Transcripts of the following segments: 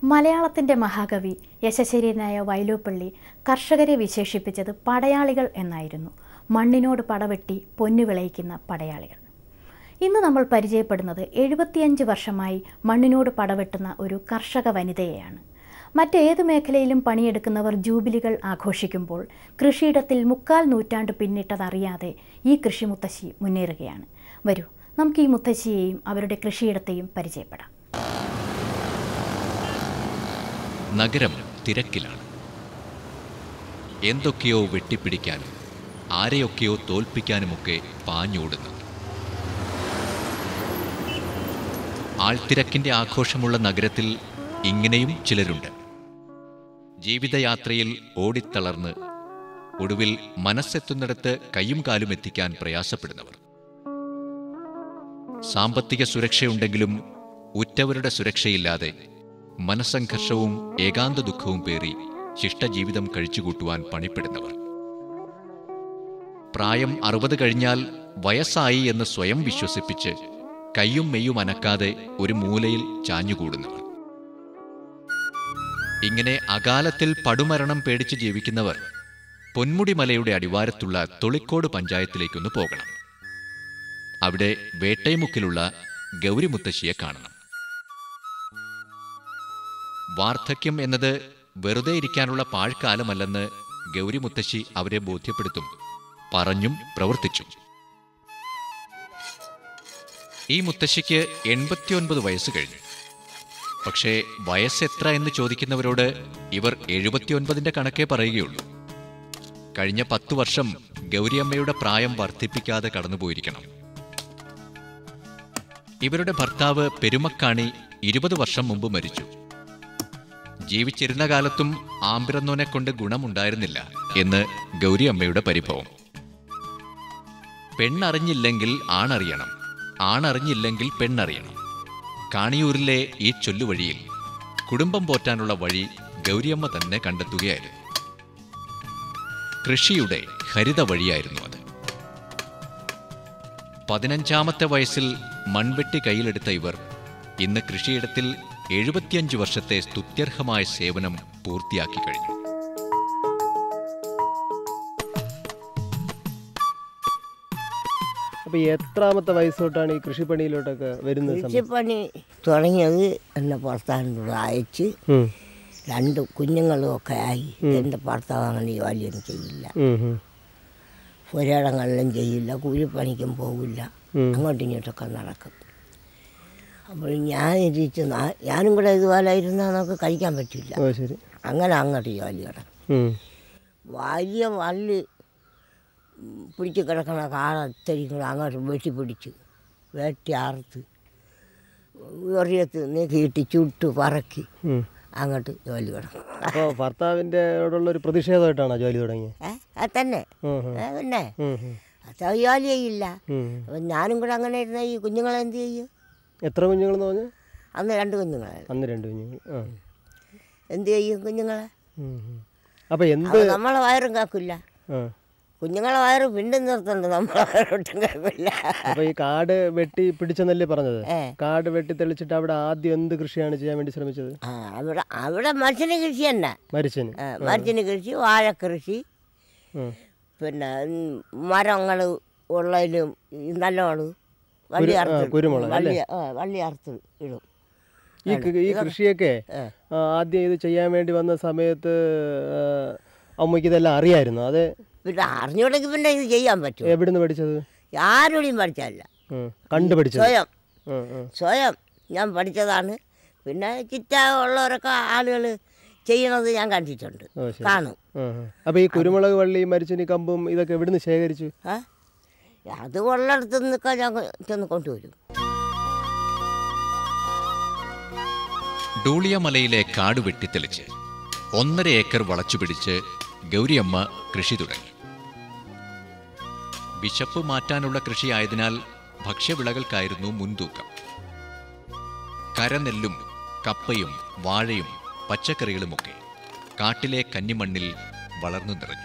മലയാളത്തിൻ്റെ മഹാകവി യശശരീരനായ വൈലോപ്പള്ളി കർഷകരെ വിശേഷിപ്പിച്ചത് പടയാളികൾ എന്നായിരുന്നു മണ്ണിനോട് പടവെട്ടി പൊന്നു വിളയിക്കുന്ന പടയാളികൾ ഇന്ന് നമ്മൾ പരിചയപ്പെടുന്നത് എഴുപത്തിയഞ്ച് വർഷമായി മണ്ണിനോട് പടവെട്ടുന്ന ഒരു കർഷക വനിതയെയാണ് മറ്റേത് മേഖലയിലും പണിയെടുക്കുന്നവർ ജൂബിലികൾ ആഘോഷിക്കുമ്പോൾ കൃഷിയിടത്തിൽ മുക്കാൽ നൂറ്റാണ്ട് പിന്നിട്ടതറിയാതെ ഈ കൃഷിമുത്തശ്ശി മുന്നേറുകയാണ് വരൂ നമുക്ക് ഈ മുത്തശ്ശിയെയും അവരുടെ കൃഷിയിടത്തെയും പരിചയപ്പെടാം നഗരം തിരക്കിലാണ് എന്തൊക്കെയോ വെട്ടിപ്പിടിക്കാനും ആരെയൊക്കെയോ തോൽപ്പിക്കാനുമൊക്കെ പാഞ്ഞോടുന്നത് ആൾത്തിരക്കിന്റെ ആഘോഷമുള്ള നഗരത്തിൽ ഇങ്ങനെയും ചിലരുണ്ട് ജീവിതയാത്രയിൽ ഓടിത്തളർന്ന് ഒടുവിൽ മനസ്സെത്തുന്നിടത്ത് കയ്യും കാലും എത്തിക്കാൻ പ്രയാസപ്പെടുന്നവർ സാമ്പത്തിക സുരക്ഷയുണ്ടെങ്കിലും ഉറ്റവരുടെ സുരക്ഷയില്ലാതെ മനസ്സംഘർഷവും ഏകാന്ത ദുഃഖവും പേറി ശിഷ്ടജീവിതം കഴിച്ചുകൂട്ടുവാൻ പണിപ്പെടുന്നവർ പ്രായം അറുപത് കഴിഞ്ഞാൽ വയസ്സായി എന്ന് സ്വയം വിശ്വസിപ്പിച്ച് കയ്യും മെയ്യും അനക്കാതെ ഒരു മൂലയിൽ ചാഞ്ഞുകൂടുന്നവർ ഇങ്ങനെ അകാലത്തിൽ പടുമരണം പേടിച്ച് ജീവിക്കുന്നവർ പൊന്മുടിമലയുടെ അടിവാരത്തുള്ള തൊളിക്കോട് പഞ്ചായത്തിലേക്കൊന്ന് പോകണം അവിടെ വേട്ടൈമുക്കിലുള്ള ഗൗരിമുത്തശ്ശിയെ കാണണം വാർദ്ധക്യം എന്നത് വെറുതെ ഇരിക്കാനുള്ള പാഴ്ക്കാലമല്ലെന്ന് ഗൗരിമുത്തശ്ശി അവരെ ബോധ്യപ്പെടുത്തും പറഞ്ഞും പ്രവർത്തിച്ചും ഈ മുത്തശ്ശിക്ക് എൺപത്തിയൊൻപത് വയസ്സ് കഴിഞ്ഞു പക്ഷേ വയസ്സെത്ര എന്ന് ചോദിക്കുന്നവരോട് ഇവർ എഴുപത്തിയൊൻപതിന്റെ കണക്കേ പറയുകയുള്ളൂ കഴിഞ്ഞ പത്തു വർഷം ഗൗരിയമ്മയുടെ പ്രായം വർദ്ധിപ്പിക്കാതെ കടന്നുപോയിരിക്കണം ഇവരുടെ ഭർത്താവ് പെരുമക്കാണി ഇരുപത് വർഷം മുമ്പ് മരിച്ചു ജീവിച്ചിരുന്ന കാലത്തും ആമ്പിറന്നോനെ കൊണ്ട് ഗുണമുണ്ടായിരുന്നില്ല എന്ന് ഗൗരിയമ്മയുടെ പരിഭവം പെണ്ണറിഞ്ഞില്ലെങ്കിൽ ആണറിയണം ആണറിഞ്ഞില്ലെങ്കിൽ പെണ്ണറിയണം കാണിയൂരിലെ ഈ ചൊല്ലുവഴിയിൽ കുടുംബം പോറ്റാനുള്ള വഴി ഗൗരിയമ്മ തന്നെ കണ്ടെത്തുകയായിരുന്നു കൃഷിയുടെ ഹരിത വഴിയായിരുന്നു അത് പതിനഞ്ചാമത്തെ വയസ്സിൽ മൺവെട്ടി കയ്യിലെടുത്ത ഇവർ ഇന്ന് കൃഷിയിടത്തിൽ എഴുപത്തിയഞ്ച് വർഷത്തെ സ്തുത്യർഹമായ സേവനം പൂർത്തിയാക്കി കഴിഞ്ഞു അപ്പൊ എത്രാമത്തെ വയസ്സ് തൊട്ടാണ് ഈ കൃഷിപ്പണിയിലോട്ടൊക്കെ വരുന്ന സമയം കൃഷിപ്പണി തുടങ്ങിയത് എന്നെ ഭർത്താവിനോട് അയച്ച് ഉം. രണ്ട് കുഞ്ഞുങ്ങളും ഒക്കെ ആയി എൻ്റെ ഭർത്താവ് അങ്ങനെ ജോലിയൊന്നും ചെയ്യില്ല ഉം, ഉം. ഒരിടങ്ങളിലും ചെയ്യില്ല കൂലിപ്പണിക്കും പോകില്ല ഉം. അങ്ങോട്ടും ഇങ്ങോട്ടൊക്കെ നടക്കും അപ്പോൾ ഞാൻ ഇരിച്ച് നാ- ഞാനും കൂടെ ഇതുപോലെ ഇരുന്നാൽ നമുക്ക് കഴിക്കാൻ പറ്റില്ല ഓ ശരി അങ്ങനെ അങ്ങോട്ട് ജോലി കിടക്കും ഉം. വലിയ വള്ളി ഉം, പിടിച്ച് കിടക്കണ കാളത്തരിക്കണം അങ്ങോട്ട് വെട്ടി പിടിച്ച് വെട്ടി അറുത്ത് ഒറിയത്ത് നീക്കിയിട്ട് ചുട്ട് പറക്കി ഉം. അങ്ങോട്ട് ജോലി കിടക്കും അപ്പോൾ ഭർത്താവിൻ്റെ ഓടുള്ള ഒരു പ്രതിഷേധമായിട്ടാണോ ജോലി തുടങ്ങിയത് ഏ അത് തന്നെ ഉം, ഉം. ഏ, പിന്നെ ഉം, ഉം. അത് ജോലി ചെയ്യില്ല ഉം. അപ്പം ഞാനും കൂടെ അങ്ങനെ ഇരുന്ന ഈ കുഞ്ഞുങ്ങളെ എന്ത് ചെയ്യും എത്ര കുഞ്ഞുങ്ങളെന്ന് പറഞ്ഞു അന്ന് രണ്ട് കുഞ്ഞുങ്ങളെ അന്ന് രണ്ട് കുഞ്ഞുങ്ങൾ ആ എന്ത് ചെയ്യും കുഞ്ഞുങ്ങളെ ഉം, ഉം. അപ്പോൾ എന്ത് അത് നമ്മളെ വയറും കാക്കില്ല ആ കുഞ്ഞുങ്ങളെ വയറ് പിണ്ടും നിർത്തുന്നുണ്ട് നമ്മളെ വയറൊട്ടും കാക്കില്ല അപ്പോൾ ഈ കാട് വെട്ടി പിടിച്ചെന്നല്ലേ പറഞ്ഞത് ഏ. കാട് വെട്ടി തെളിച്ചിട്ട് അവിടെ ആദ്യം എന്ത് കൃഷിയാണ് ചെയ്യാൻ വേണ്ടി ശ്രമിച്ചത് ആ അവിടെ അവിടെ മനുഷ്യന് കൃഷി തന്നെ മരിച്ചന് ആ, മരത്തിന് കൃഷി വാഴക്കൃഷി ഉം. പിന്നെ മരങ്ങൾ ഉള്ളതിലും ഈ നല്ലോണം വള്ളി കുരു- ആ, അറുത്ത് കുരുമുളക് വള്ളി ആ വള്ളി അറുത്ത് ഇടും ഈ കൃ- ഈ കൃഷിയൊക്കെ ഏ. ആ, ആദ്യം ഇത് ചെയ്യാൻ വേണ്ടി വന്ന സമയത്ത് ആ, അമ്മയ്ക്ക് ഇതെല്ലാം അറിയായിരുന്നു അത് പിന്നെ അറിഞ്ഞുകൂടെങ്കിൽ പിന്നെ ഇത് ചെയ്യാൻ പറ്റും എവിടുന്ന് പഠിച്ചത് ആരോടെയും പഠിച്ചല്ല ഉം. കണ്ടു പഠിച്ചത് സ്വയം ഉം, ഉം. സ്വയം ഞാൻ പഠിച്ചതാണ് പിന്നെ ചിറ്റ ഉള്ളവരൊക്കെ ആളുകൾ ചെയ്യണത് ഞാൻ കണ്ടിട്ടുണ്ട് ഓ, ശരി. കാണും ഉം, ഉം. അപ്പൊ ഈ കുരുമുളക് വള്ളി മരിച്ചിനി കമ്പും ഇതൊക്കെ എവിടുന്ന് ശേഖരിച്ചു ഏ അത് ഉള്ളിടത്ത് നിന്നൊക്കെ ഞാൻ ചെന്ന് കൊണ്ടുവരും ഡൂളിയ മലയിലെ കാട് വെട്ടിത്തെളിച്ച് ഒന്നര ഏക്കർ വളച്ചുപിടിച്ച് ഗൗരിയമ്മ കൃഷി തുടങ്ങി വിശപ്പ് മാറ്റാനുള്ള കൃഷിയായതിനാൽ ഭക്ഷ്യവിളകൾക്കായിരുന്നു മുൻതൂക്കം കരനെല്ലും കപ്പയും വാഴയും പച്ചക്കറികളുമൊക്കെ കാട്ടിലെ കന്നിമണ്ണിൽ വളർന്നു നിറഞ്ഞു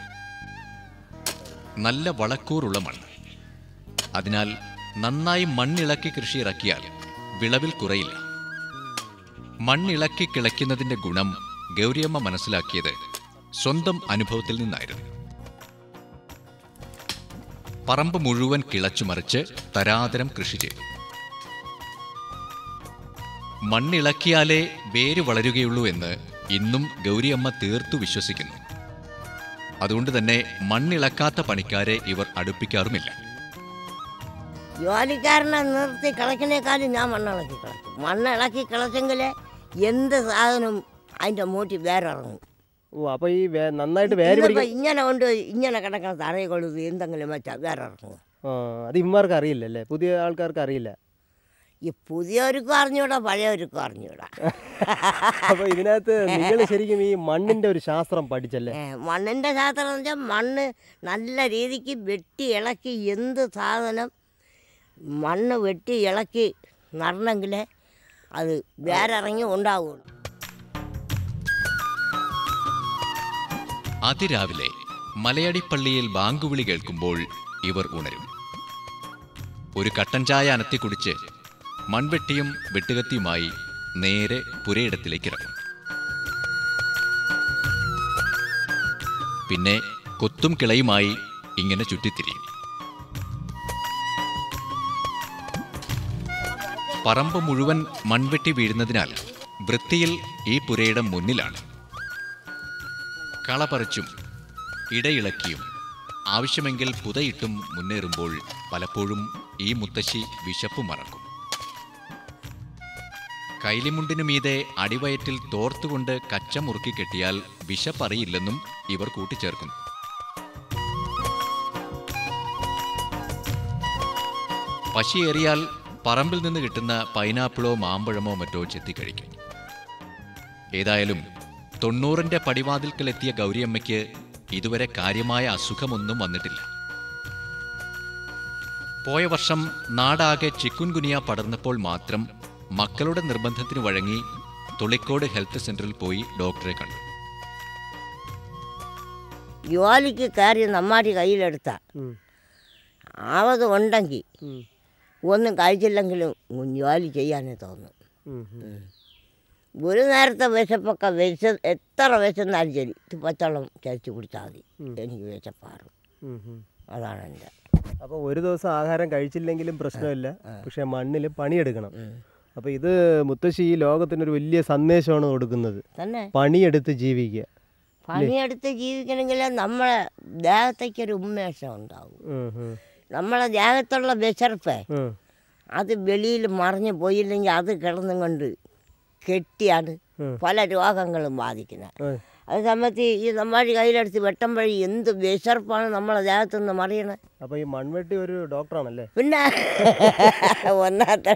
നല്ല വളക്കൂറുള്ള മണ്ണ് അതിനാൽ നന്നായി മണ്ണിളക്കി കൃഷി ഇറക്കിയാൽ വിളവിൽ കുറയില്ല മണ്ണിളക്കി കിളയ്ക്കുന്നതിന്റെ ഗുണം ഗൗരിയമ്മ മനസ്സിലാക്കിയത് സ്വന്തം അനുഭവത്തിൽ നിന്നായിരുന്നു പറമ്പ് മുഴുവൻ കിളച്ചുമറിച്ച് തരാതരം കൃഷി ചെയ്തു മണ്ണിളക്കിയാലേ വേര് വളരുകയുള്ളൂ എന്ന് ഇന്നും ഗൗരിയമ്മ തീർത്തു വിശ്വസിക്കുന്നു അതുകൊണ്ട് തന്നെ മണ്ണിളക്കാത്ത പണിക്കാരെ ഇവർ അടുപ്പിക്കാറുമില്ല ജോലിക്കാരനെ നിർത്തി കിളക്കിനേക്കാളും ഞാൻ മണ്ണിളക്കി കിളക്കും മണ്ണിളക്കി കിളച്ചെങ്കിൽ എന്ത് സാധനം അതിൻ്റെ മൂട്ടി വേറെ ഇറങ്ങും ഓ അപ്പോൾ ഈ വേ- നന്നായിട്ട് വേര് ഇന്നിപ്പോ പിടിക്കും ഇങ്ങനെ കൊണ്ട് ഇങ്ങനെ കിടക്കുന്ന തറയിൽ കൊള്ളുന്നത് എന്തെങ്കിലും വെച്ചാൽ വേറെ ഇറങ്ങും ആ അത് ഇമ്മാർക്ക് അറിയില്ലല്ലേ പുതിയ ആൾക്കാർക്ക് അറിയില്ല ഈ പുതിയവർക്കും അറിഞ്ഞൂടാ പഴയവർക്കും അറിഞ്ഞൂടാ അപ്പോൾ ഇതിനകത്ത് നിങ്ങൾ ശരിക്കും ഈ മണ്ണിന്റെ ഒരു ശാസ്ത്രം പഠിച്ചല്ലേ ഏ, മണ്ണിൻ്റെ ശാസ്ത്രം എന്ന് വെച്ചാൽ മണ്ണ് നല്ല രീതിക്ക് വെട്ടി ഇളക്കി എന്ത് സാധനം മണ്ണ് വെട്ടി ഇളക്കി നടണമെങ്കിൽ അത് വേറെ ഇറങ്ങി ഉണ്ടാവുള്ളൂ അതിരാവിലെ മലയടിപ്പള്ളിയിൽ ബാങ്കുവിളി കേൾക്കുമ്പോൾ ഇവർ ഉണരും ഒരു കട്ടൻ ചായ അനത്തി കുടിച്ച് മൺവെട്ടിയും വെട്ടുകത്തിയുമായി നേരെ പുരയിടത്തിലേക്ക് ഇറങ്ങും പിന്നെ കൊത്തും കിളയുമായി ഇങ്ങനെ ചുറ്റിത്തിരിയും പറമ്പ് മുഴുവൻ മൺവെട്ടി വീഴുന്നതിനാൽ വൃത്തിയിൽ ഈ പുരയിടം മുന്നിലാണ് കളപറിച്ചും ഇടയിളക്കിയും ആവശ്യമെങ്കിൽ പുതയിട്ടും മുന്നേറുമ്പോൾ പലപ്പോഴും ഈ മുത്തശ്ശി വിശപ്പ് മറക്കും കൈലിമുണ്ടിനു മീതെ അടിവയറ്റിൽ തോർത്തുകൊണ്ട് കച്ച മുറുക്കി കെട്ടിയാൽ വിശപ്പറിയില്ലെന്നും ഇവർ കൂട്ടിച്ചേർക്കുന്നു പശിയേറിയാൽ പറമ്പിൽ നിന്ന് കിട്ടുന്ന പൈനാപ്പിളോ മാമ്പഴമോ മറ്റോ ചെത്തിക്കഴിക്കും ഏതായാലും തൊണ്ണൂറിന്റെ പടിവാതിൽക്കലെത്തിയ ഗൗരിയമ്മയ്ക്ക് ഇതുവരെ കാര്യമായ അസുഖമൊന്നും വന്നിട്ടില്ല പോയ വർഷം നാടാകെ ചിക്കുൻകുനിയ പടർന്നപ്പോൾ മാത്രം മക്കളുടെ നിർബന്ധത്തിന് വഴങ്ങി തുളിക്കോട് ഹെൽത്ത് സെന്ററിൽ പോയി ഡോക്ടറെ കണ്ടു ജോലിക്ക് കയറി നമ്മാടി കയ്യിലെടുത്ത ഉം. ആവത് ഉണ്ടെങ്കിൽ ഉം. ഒന്നും കഴിച്ചില്ലെങ്കിലും ജോലി ചെയ്യാനേ തോന്നും ഉം, ഉം. ഒരു നേരത്തെ വിശപ്പൊക്കെ വിശ എത്ര വിശന്നാലും ശരി ഇത് പച്ചവെള്ളം ചരിച്ച് കുടിച്ചാൽ മതി എനിക്ക് വിശപ്പാറും ഉം, ഉം. അതാണ് എൻ്റെ അപ്പോൾ ഒരു ദിവസം ആഹാരം കഴിച്ചില്ലെങ്കിലും പ്രശ്നമില്ല പക്ഷെ മണ്ണിൽ പണിയെടുക്കണം അപ്പോൾ ഇത് മുത്തശ്ശി ഈ ലോകത്തിനൊരു വലിയ സന്ദേശമാണ് കൊടുക്കുന്നത് തന്നെ പണിയെടുത്ത് ജീവിക്കുക പണിയെടുത്ത് ജീവിക്കണമെങ്കിൽ നമ്മളെ ദേഹത്തേക്കൊരു ഉന്മേഷം ഉണ്ടാവും ഉം, ഉം. നമ്മളെ ദേഹത്തുള്ള വിശർപ്പ് ഉം. അത് വെളിയിൽ മറിഞ്ഞു പോയില്ലെങ്കിൽ അത് കിടന്നും കൊണ്ട് കെട്ടിയാണ് പല രോഗങ്ങളും ബാധിക്കുന്നത് ഉം. അത് സംബന്ധിച്ച് ഈ നമ്മാടി കയ്യിലെടുത്ത് വെട്ടുമ്പോഴേ എന്ത് വിശർപ്പാണ് നമ്മളെ ദേഹത്തു നിന്ന് മറിയണത് അപ്പോൾ ഈ മൺവെട്ടി ഒരു ഡോക്ടറാണല്ലേ പിന്നെ ഒന്നാമത്തെ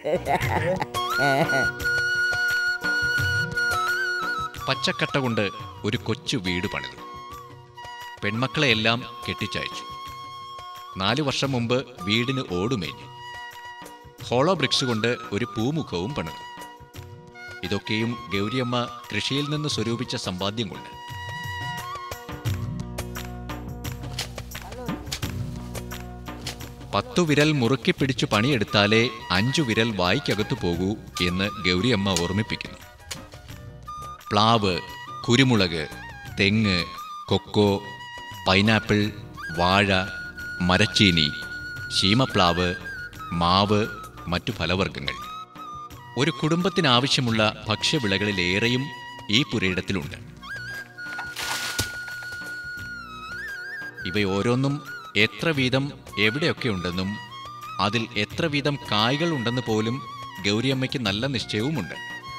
പച്ചക്കട്ട കൊണ്ട് ഒരു കൊച്ചു വീട് പണിതു പെൺമക്കളെയെല്ലാം കെട്ടിച്ചയച്ചു നാലു വർഷം മുമ്പ് വീടിന് ഓടുമേഞ്ഞു ഹോളോ ബ്രിക്സ് കൊണ്ട് ഒരു പൂമുഖവും പണിതു ഇതൊക്കെയും ഗൗരിയമ്മ കൃഷിയിൽ നിന്ന് സ്വരൂപിച്ച സമ്പാദ്യം കൊണ്ട് പത്തു വിരൽ മുറുക്കി പിടിച്ചു പണിയെടുത്താലേ അഞ്ചു വിരൽ വായിക്കകത്തു പോകൂ എന്ന് ഗൗരിയമ്മ ഓർമ്മിപ്പിക്കുന്നു പ്ലാവ് കുരുമുളക് തെങ്ങ് കൊക്കോ പൈനാപ്പിൾ വാഴ മരച്ചീനി ശീമപ്ലാവ് മാവ് മറ്റു ഫലവർഗ്ഗങ്ങൾ ഒരു കുടുംബത്തിനാവശ്യമുള്ള ഭക്ഷ്യവിളകളിലേറെയും ഈ പുരയിടത്തിലുണ്ട് ഇവയോരോന്നും എത്ര വീതം എവിടെയൊക്കെ ഉണ്ടെന്നും അതിൽ എത്ര വീതം കായ്കൾ ഉണ്ടെന്ന് പോലും ഗൗരിയമ്മയ്ക്ക് നല്ല നിശ്ചയവുമുണ്ട്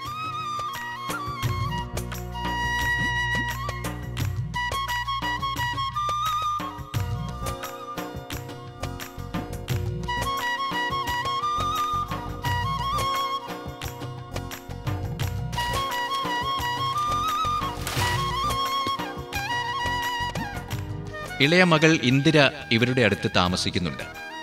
ഇളയ മകൾ ഇന്ദിര ഇവരുടെ അടുത്ത് താമസിക്കുന്നുണ്ട്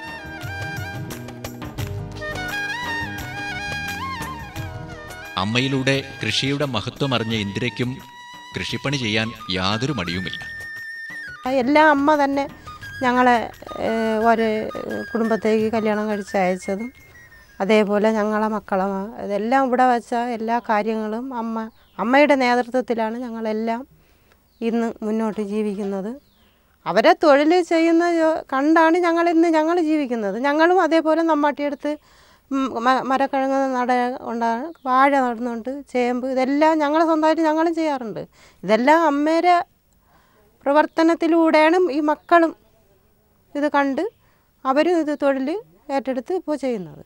അമ്മയിലൂടെ കൃഷിയുടെ മഹത്വം അറിഞ്ഞ ഇന്ദിരയ്ക്കും കൃഷിപ്പണി ചെയ്യാൻ യാതൊരു മടിയുമില്ല എല്ലാം അമ്മ തന്നെ ഞങ്ങളെ ഏഹ്, ഒരു കുടുംബത്തേക്ക് കല്യാണം കഴിച്ച് അയച്ചതും അതേപോലെ ഞങ്ങളെ മക്കളെ മ- ഇതെല്ലാം ഇവിടെ വെച്ച എല്ലാ കാര്യങ്ങളും അമ്മ അമ്മയുടെ നേതൃത്വത്തിലാണ് ഞങ്ങളെല്ലാം ഇന്ന് മുന്നോട്ട് ജീവിക്കുന്നത് അവരെ തൊഴിൽ ചെയ്യുന്ന ജോ- കണ്ടാണ് ഞങ്ങൾ ഇന്ന് ഞങ്ങൾ ജീവിക്കുന്നത് ഞങ്ങളും അതേപോലെ നമ്മാട്ടിയെടുത്ത് ഉം മ- മരക്കിഴങ്ങ് നട ഉണ്ടാണ് വാഴ നടുന്നുണ്ട് ചേമ്പ് ഇതെല്ലാം ഞങ്ങൾ സ്വന്തമായിട്ട് ഞങ്ങളും ചെയ്യാറുണ്ട് ഇതെല്ലാം അമ്മേരെ പ്രവർത്തനത്തിലൂടെയാണ് ഈ മക്കളും ഇത് കണ്ട് അവരും ഇത് തൊഴിൽ ഏറ്റെടുത്ത് ഇപ്പോൾ ചെയ്യുന്നത്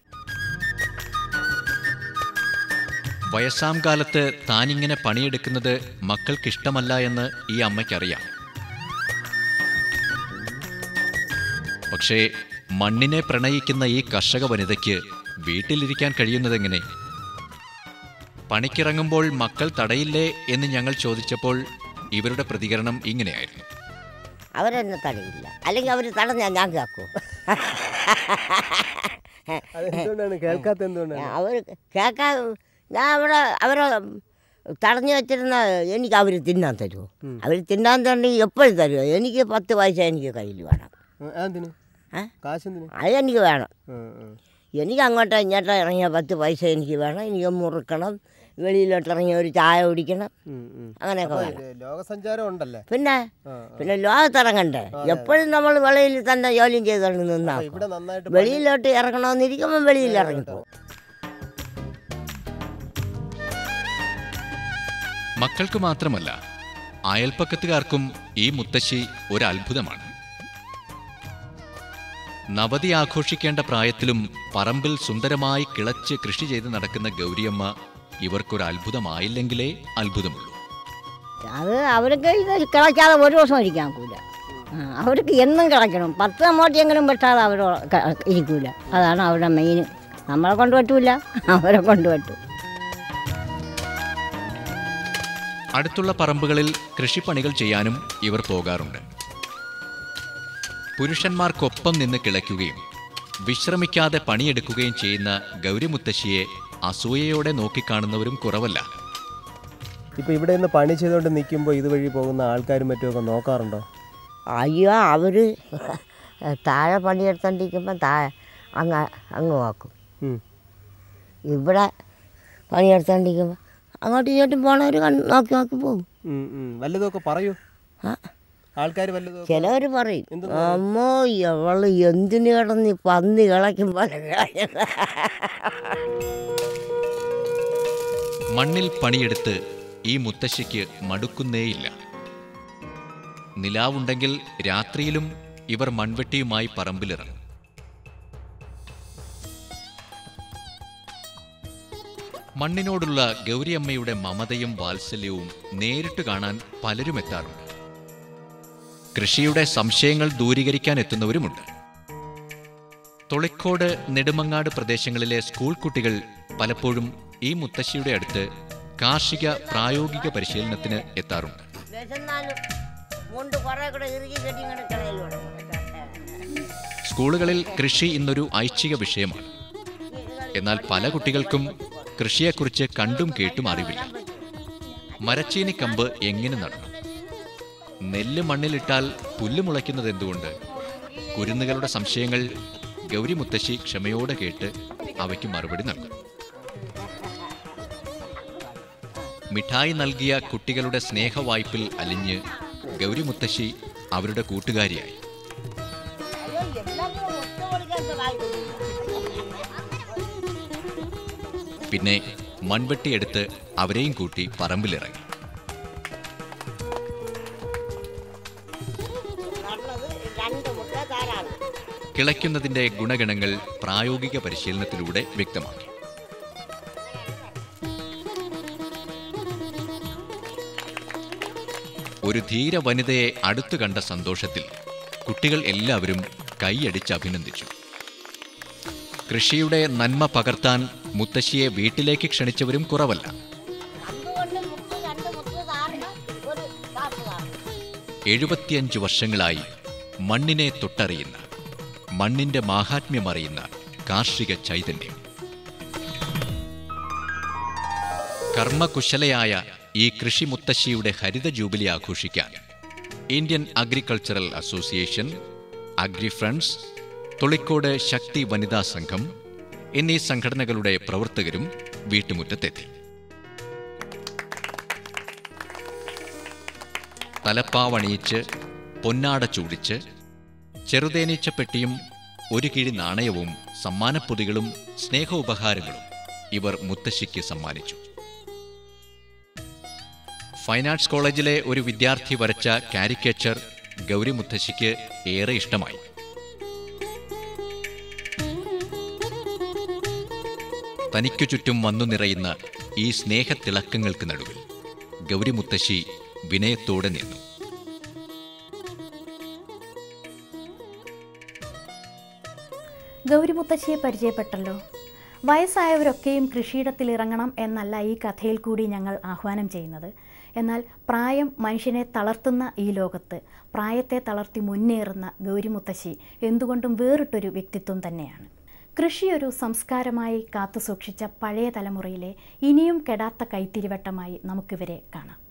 വയസ്സാം കാലത്ത് താനിങ്ങനെ പണിയെടുക്കുന്നത് മക്കൾക്കിഷ്ടമല്ല എന്ന് ഈ അമ്മയ്ക്കറിയാം പക്ഷേ മണ്ണിനെ പ്രണയിക്കുന്ന ഈ കർഷക വനിതയ്ക്ക് വീട്ടിലിരിക്കാൻ കഴിയുന്നതെങ്ങനെ പണിക്കിറങ്ങുമ്പോൾ മക്കൾ തടയില്ലേ എന്ന് ഞങ്ങൾ ചോദിച്ചപ്പോൾ ഇവരുടെ പ്രതികരണം ഇങ്ങനെയായിരുന്നു അവരെന്നെ തടയില്ല അല്ലെങ്കിൽ അവർ തടഞ്ഞാൽ ഞാൻ കേൾക്കും അത് എന്തുകൊണ്ടാണ് കേൾക്കാത്ത എന്തുകൊണ്ടാണ് അവർ കേൾക്കാൻ ഞാൻ അവിടെ അവരെ തടഞ്ഞു വെച്ചിരുന്ന എനിക്ക് അവർ തിന്നാൻ തരുമോ അവർ തിന്നാൻ തന്നെ എപ്പോഴും തരുമോ എനിക്ക് പത്ത് പൈസ എനിക്ക് കയ്യിൽ വേണം ആ, എന്തിന് ഏ? കാശെന്തിന് അത് എനിക്ക് വേണം ആ, ആ. എനിക്ക് അങ്ങോട്ടോ ഇങ്ങോട്ടോ ഇറങ്ങിയ പത്ത് പൈസ എനിക്ക് വേണം എനിക്ക് മുറുക്കണം വെളിയിലോട്ട് ഇറങ്ങി ഒരു ചായ കുടിക്കണം ഉം, ഉം. അങ്ങനെയൊക്കെ അപ്പൊ വേണം ഇത് ലോകസഞ്ചാരം ഉണ്ടല്ലേ പിന്നെ ആ, പിന്നെ ലോകത്തിറങ്ങണ്ടേ എപ്പോഴും നമ്മൾ വെളിയിൽ തന്നെ ജോലിയും ചെയ്തുകൊണ്ട് അപ്പൊ നിന്നാ ഇവിടെ നന്നായിട്ട് വെളിയിലോട്ട് ഇറങ്ങണമെന്നിരിക്കുമ്പോൾ വെളിയിൽ ഇറങ്ങിപ്പോകും മക്കൾക്ക് മാത്രമല്ല അയൽപ്പക്കത്തുകാർക്കും ഈ മുത്തശ്ശി ഒരു അത്ഭുതമാണ് നവതി ആഘോഷിക്കേണ്ട പ്രായത്തിലും പറമ്പിൽ സുന്ദരമായി കിളച്ച് കൃഷി ചെയ്ത് നടക്കുന്ന ഗൗരിയമ്മ ഇവർക്കൊരു അത്ഭുതമായില്ലെങ്കിലേ അത്ഭുതമുള്ളൂ അത് അവർക്ക് ഇത് കിളയ്ക്കാതെ ഒരു ദിവസം ഇരിക്കാൻ കൂല അവർക്ക് എന്നും കിളയ്ക്കണം പത്ത് അമ്മോട്ടിയെങ്കിലും വെട്ടാതെ അവർ ഇരിക്കൂല അതാണ് അവരുടെ മെയിൻ നമ്മളെ കൊണ്ട് പറ്റൂല അവരെ കൊണ്ട് പറ്റും അടുത്തുള്ള പറമ്പുകളിൽ കൃഷിപ്പണികൾ ചെയ്യാനും ഇവർ പോകാറുണ്ട് പുരുഷന്മാർക്കൊപ്പം നിന്ന് കിളയ്ക്കുകയും വിശ്രമിക്കാതെ പണിയെടുക്കുകയും ചെയ്യുന്ന ഗൗരിമുത്തശ്ശിയെ അസൂയയോടെ നോക്കിക്കാണുന്നവരും കുറവല്ല ഇപ്പൊ ഇവിടെ നിന്ന് പണി ചെയ്തുകൊണ്ട് നിൽക്കുമ്പോൾ ഇതുവഴി പോകുന്ന ആൾക്കാരും മറ്റുമൊക്കെ നോക്കാറുണ്ടോ അയ്യോ അവർ താഴെ പണിയെടുത്തോണ്ടിരിക്കുമ്പോൾ താഴെ അങ്ങ് അങ്ങ് നോക്കും ഉം. ഇവിടെ പണിയെടുത്തോണ്ടിരിക്കുമ്പോൾ അങ്ങോട്ടും ഇങ്ങോട്ടും പോണവർ നോക്കി നോക്കി പോകും ഉം, ഉം. വല്ലതുമൊക്കെ പറയൂ ആ. ആൾക്കാർ വല്ലതും ചിലവർ പറയും എന്തെന്ന് അമ്മോ അവള് എന്തിന് കിടന്ന് ഈ പന്നി കിളയ്ക്കും പോലെ കിളയ്ക്കുന്നെ?" മണ്ണിൽ പണിയെടുത്ത് ഈ മുത്തശ്ശിക്ക് മടുക്കുന്നേയില്ല നിലാവുണ്ടെങ്കിൽ രാത്രിയിലും ഇവർ മൺവെട്ടിയുമായി പറമ്പിലിറങ്ങും മണ്ണിനോടുള്ള ഗൗരിയമ്മയുടെ മമതയും വാത്സല്യവും നേരിട്ട് കാണാൻ പലരും എത്താറുണ്ട് കൃഷിയുടെ സംശയങ്ങൾ ദൂരീകരിക്കാൻ എത്തുന്നവരുമുണ്ട് തൊളിക്കോട് നെടുമങ്ങാട് പ്രദേശങ്ങളിലെ സ്കൂൾ കുട്ടികൾ പലപ്പോഴും ഈ മുത്തശ്ശിയുടെ അടുത്ത് കാർഷിക പ്രായോഗിക പരിശീലനത്തിന് എത്താറുണ്ട് വിശന്നാലും മുണ്ട് കുറേ കൂടെ ഇറുകി കെട്ടി ഇങ്ങനെ കിളയിലൂടെ സ്കൂളുകളിൽ കൃഷി ഇന്നൊരു ഐച്ഛിക വിഷയമാണ് എന്നാൽ പല കുട്ടികൾക്കും കൃഷിയെക്കുറിച്ച് കണ്ടും കേട്ടും അറിവില്ല മരച്ചീനി കമ്പ് എങ്ങനെ നടണം നെല്ല് മണ്ണിലിട്ടാൽ പുല്ല് മുളയ്ക്കുന്നത് എന്തുകൊണ്ട് കുരുന്നുകളുടെ സംശയങ്ങൾ ഗൗരി മുത്തശ്ശി ക്ഷമയോടെ കേട്ട് അവയ്ക്ക് മറുപടി നൽകും മിഠായി നൽകിയ കുട്ടികളുടെ സ്നേഹവായ്പിൽ അലിഞ്ഞ് ഗൗരി മുത്തശ്ശി അവരുടെ കൂട്ടുകാരിയായി പിന്നെ മൺവെട്ടിയെടുത്ത് അവരെയും കൂട്ടി പറമ്പിലിറങ്ങി രണ്ട് മുട്ട ധാരാളം കിളയ്ക്കുന്നതിന്റെ ഗുണഗണങ്ങൾ പ്രായോഗിക പരിശീലനത്തിലൂടെ വ്യക്തമാക്കി ഒരു ധീര വനിതയെ അടുത്തു കണ്ട സന്തോഷത്തിൽ കുട്ടികൾ എല്ലാവരും കൈയടിച്ച് അഭിനന്ദിച്ചു കൃഷിയുടെ നന്മ പകർത്താൻ മുത്തശ്ശിയെ വീട്ടിലേക്ക് ക്ഷണിച്ചവരും കുറവല്ല എഴുപത്തിയഞ്ച് വർഷങ്ങളായി മണ്ണിനെ തൊട്ടറിയുന്ന മണ്ണിന്റെ മാഹാത്മ്യമറിയുന്ന കാർഷിക ചൈതന്യം കർമ്മകുശലയായ ഈ കൃഷി മുത്തശ്ശിയുടെ ഹരിത ജൂബിലി ആഘോഷിക്കാൻ Indian agricultural association agri friends Tholicode Shakti Vanitha Sangham എന്നീ സംഘടനകളുടെ പ്രവർത്തകരും വീട്ടുമുറ്റത്തെത്തി തലപ്പാവണിയിച്ച് പൊന്നാട ചൂടിച്ച് ചെറുതേനീച്ചപ്പെട്ടിയും ഒരു കിഴി നാണയവും സമ്മാനപ്പൊതികളും സ്നേഹോപഹാരങ്ങളും ഇവർ മുത്തശ്ശിക്ക് സമ്മാനിച്ചു ഫൈൻ ആർട്സ് കോളേജിലെ ഒരു വിദ്യാർത്ഥി വരച്ച കാരിക്കേച്ചർ ഗൗരി മുത്തശ്ശിക്ക് ഏറെ ഇഷ്ടമായി തനിക്കു ചുറ്റും വന്നു നിറയുന്ന ഈ സ്നേഹത്തിളക്കങ്ങൾക്ക് നടുവിൽ ഗൗരി മുത്തശ്ശി വിനയത്തോടെ നിന്നു ഗൗരി മുത്തശ്ശിയെ പരിചയപ്പെട്ടല്ലോ വയസ്സായവരൊക്കെയും കൃഷിയിടത്തിൽ ഇറങ്ങണം എന്നല്ല ഈ കഥയിൽ കൂടി ഞങ്ങൾ ആഹ്വാനം ചെയ്യുന്നത് എന്നാൽ പ്രായം മനുഷ്യനെ തളർത്തുന്ന ഈ ലോകത്ത് പ്രായത്തെ തളർത്തി മുന്നേറുന്ന ഗൗരി മുത്തശ്ശി എന്തുകൊണ്ടും വേറിട്ടൊരു വ്യക്തിത്വം തന്നെയാണ് കൃഷി ഒരു സംസ്കാരമായി കാത്തുസൂക്ഷിച്ച പഴയ തലമുറയിലെ ഇനിയും കെടാത്ത കൈത്തിരിവട്ടമായി നമുക്കിവരെ കാണാം